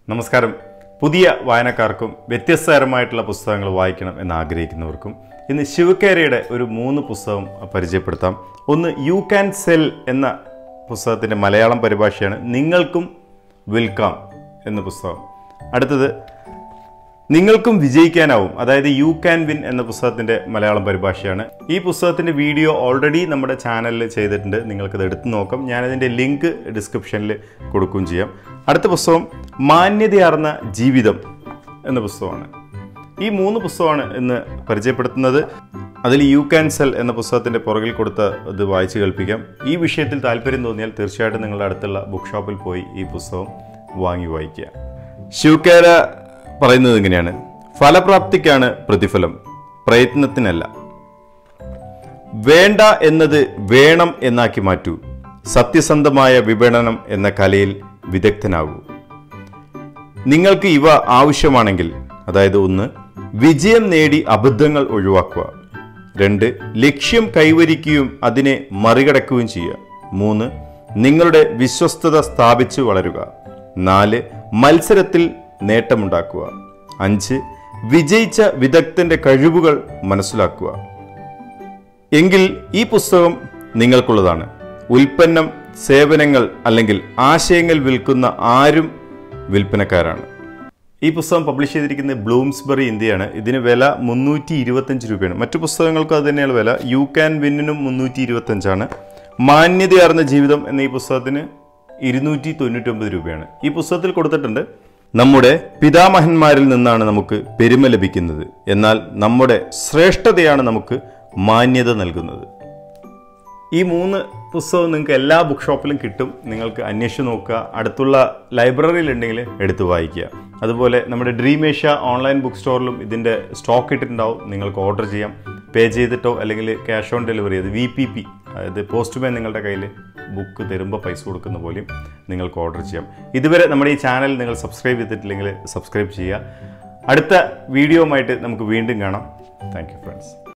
നമസ്കാരം പുതിയ വായനക്കാർക്കും വ്യത്യസ്തതരമായിട്ടുള്ള പുസ്തകങ്ങൾ വായിക്കണം എന്ന് ആഗ്രഹിക്കുന്നവർക്കും ഇന്ന് ശിവക്കേരയുടെ ഒരു മൂന്ന് പുസ്തകം പരിചയപ്പെടുത്താം ഒന്ന് യു ക്യാൻ സെൽ എന്ന പുസ്തകത്തിൻ്റെ മലയാളം പരിഭാഷയാണ് നിങ്ങൾക്കും വിൽക്കാം എന്ന പുസ്തകം അടുത്തത് നിങ്ങൾക്കും വിജയിക്കാനാവും അതായത് യു ക്യാൻ വിൻ എന്ന പുസ്തകത്തിൻ്റെ മലയാളം പരിഭാഷയാണ് ഈ പുസ്തകത്തിൻ്റെ വീഡിയോ ഓൾറെഡി നമ്മുടെ ചാനലിൽ ചെയ്തിട്ടുണ്ട് നിങ്ങൾക്കത് എടുത്തു നോക്കാം ഞാനതിൻ്റെ ലിങ്ക് ഡിസ്ക്രിപ്ഷനിൽ കൊടുക്കുകയും ചെയ്യാം അടുത്ത പുസ്തകം മാന്യതയാർന്ന ജീവിതം എന്ന പുസ്തകമാണ് ഈ മൂന്ന് പുസ്തകമാണ് ഇന്ന് പരിചയപ്പെടുത്തുന്നത് അതിൽ യു ക്യാൻ സെൽ എന്ന പുസ്തകത്തിൻ്റെ പുറകിൽ കൊടുത്ത ഇത് വായിച്ച് കേൾപ്പിക്കാം ഈ വിഷയത്തിൽ താല്പര്യം തോന്നിയാൽ തീർച്ചയായിട്ടും നിങ്ങളുടെ അടുത്തുള്ള ബുക്ക് ഷോപ്പിൽ പോയി ഈ പുസ്തകം വാങ്ങി വായിക്കുക ശിവക്കേര പറയുന്നത് ഇങ്ങനെയാണ് ഫലപ്രാപ്തിക്കാണ് പ്രതിഫലം പ്രയത്നത്തിനല്ല വേണ്ട എന്നത് വേണം എന്നാക്കി മാറ്റൂ സത്യസന്ധമായ വിപണനം എന്ന കലയിൽ വിദഗ്ധനാകൂ നിങ്ങൾക്ക് ഇവ ആവശ്യമാണെങ്കിൽ അതായത് ഒന്ന് വിജയം നേടി അബദ്ധങ്ങൾ ഒഴിവാക്കുക രണ്ട് ലക്ഷ്യം കൈവരിക്കുകയും അതിനെ മറികടക്കുകയും ചെയ്യുക മൂന്ന് നിങ്ങളുടെ വിശ്വസ്തത സ്ഥാപിച്ചു വളരുക നാല് മത്സരത്തിൽ നേട്ടമുണ്ടാക്കുക അഞ്ച് വിജയിച്ച വിദഗ്ധന്റെ കഴിവുകൾ മനസ്സിലാക്കുക എങ്കിൽ ഈ പുസ്തകം നിങ്ങൾക്കുള്ളതാണ് ഉൽപ്പന്നം സേവനങ്ങൾ അല്ലെങ്കിൽ ആശയങ്ങൾ വിൽക്കുന്ന ആരും വിൽപ്പനക്കാരാണ് ഈ പുസ്തകം പബ്ലിഷ് ചെയ്തിരിക്കുന്നത് ബ്ലൂംസ്ബറി ഇന്ത്യയാണ് ഇതിന് വില മുന്നൂറ്റി ഇരുപത്തഞ്ച് രൂപയാണ് മറ്റു പുസ്തകങ്ങൾക്ക് അത് തന്നെയാണ് വില യു ക്യാൻ വിന്നിനും മുന്നൂറ്റി ഇരുപത്തഞ്ചാണ് മാന്യതയാർന്ന ജീവിതം എന്ന ഈ പുസ്തകത്തിന് ഇരുന്നൂറ്റി തൊണ്ണൂറ്റൊമ്പത് രൂപയാണ് ഈ പുസ്തകത്തിൽ കൊടുത്തിട്ടുണ്ട് നമ്മുടെ പിതാമഹന്മാരിൽ നിന്നാണ് നമുക്ക് പെരുമ ലഭിക്കുന്നത് എന്നാൽ നമ്മുടെ ശ്രേഷ്ഠതയാണ് നമുക്ക് മാന്യത നൽകുന്നത് ഈ മൂന്ന് പുസ്തകം നിങ്ങൾക്ക് എല്ലാ ബുക്ക് ഷോപ്പിലും കിട്ടും നിങ്ങൾക്ക് അന്വേഷിച്ച് നോക്കുക അടുത്തുള്ള ലൈബ്രറിയിൽ ഉണ്ടെങ്കിൽ എടുത്ത് വായിക്കുക അതുപോലെ നമ്മുടെ ഡ്രീം ഏഷ്യ ഓൺലൈൻ ബുക്ക് സ്റ്റോറിലും ഇതിൻ്റെ സ്റ്റോക്ക് ഇട്ടിട്ടുണ്ടാവും നിങ്ങൾക്ക് ഓർഡർ ചെയ്യാം പേ ചെയ്തിട്ടോ അല്ലെങ്കിൽ ക്യാഷ് ഓൺ ഡെലിവറി അത് വി പി പി അതായത് പോസ്റ്റ്മാൻ നിങ്ങളുടെ കയ്യിൽ ബുക്ക് തരുമ്പോൾ പൈസ കൊടുക്കുന്ന പോലെയും നിങ്ങൾക്ക് ഓർഡർ ചെയ്യാം ഇതുവരെ നമ്മുടെ ഈ ചാനൽ നിങ്ങൾ സബ്സ്ക്രൈബ് ചെയ്തിട്ടില്ലെങ്കിൽ സബ്സ്ക്രൈബ് ചെയ്യുക അടുത്ത വീഡിയോ ആയിട്ട് നമുക്ക് വീണ്ടും കാണാം താങ്ക് യു ഫ്രണ്ട്സ്